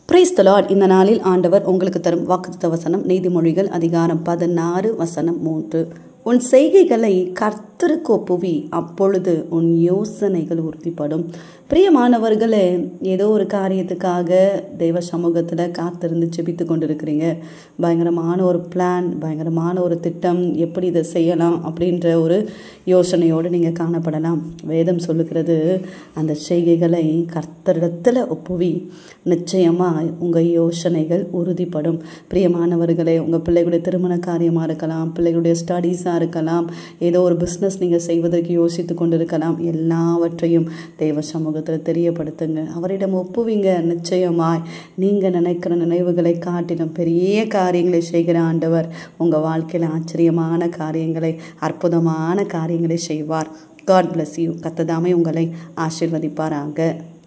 price Lord இந்த நாளில் ஆண்டவர் உங்களுக்கு தரும் வாக்குத்த வசனம் நீதிமொழிகள் அதிகாரம் பதினாறு வசனம் மூன்று உன் செய்கைகளை கர்த்தருக்கு ஒப்புவி அப்பொழுது உன் யோசனைகள் உறுதிப்படும் பிரியமானவர்களே ஏதோ ஒரு காரியத்துக்காக தெய்வ சமூகத்தில் காத்திருந்து ஜெபித்து கொண்டிருக்கிறீங்க பயங்கரமான ஒரு பிளான் பயங்கரமான ஒரு திட்டம் எப்படி இதை செய்யலாம் அப்படின்ற ஒரு யோசனையோடு நீங்கள் காணப்படலாம் வேதம் சொல்லுகிறது அந்த செய்கைகளை கர்த்தரிடத்தில் ஒப்புவி நிச்சயமாக உங்கள் யோசனைகள் உறுதிப்படும் பிரியமானவர்களே உங்கள் பிள்ளைகளுடைய திருமண காரியமாக இருக்கலாம் பிள்ளைகளுடைய ஸ்டடீஸாக இருக்கலாம் ஏதோ ஒரு பிஸ்னஸ் நீங்கள் செய்வதற்கு யோசித்து கொண்டிருக்கலாம் எல்லாவற்றையும் தெய்வ சமூகத்தில் தெரியப்படுத்துங்க அவரிடம் ஒப்புவிங்க நிச்சயமாய் நீங்கள் நினைக்கிற நினைவுகளை காட்டிலும் பெரிய காரியங்களை செய்கிற ஆண்டவர் உங்கள் வாழ்க்கையில் ஆச்சரியமான காரியங்களை அற்புதமான காரியங்களை செய்வார் காட் bless யூ கத்ததாமே உங்களை ஆசீர்வதிப்பாராங்க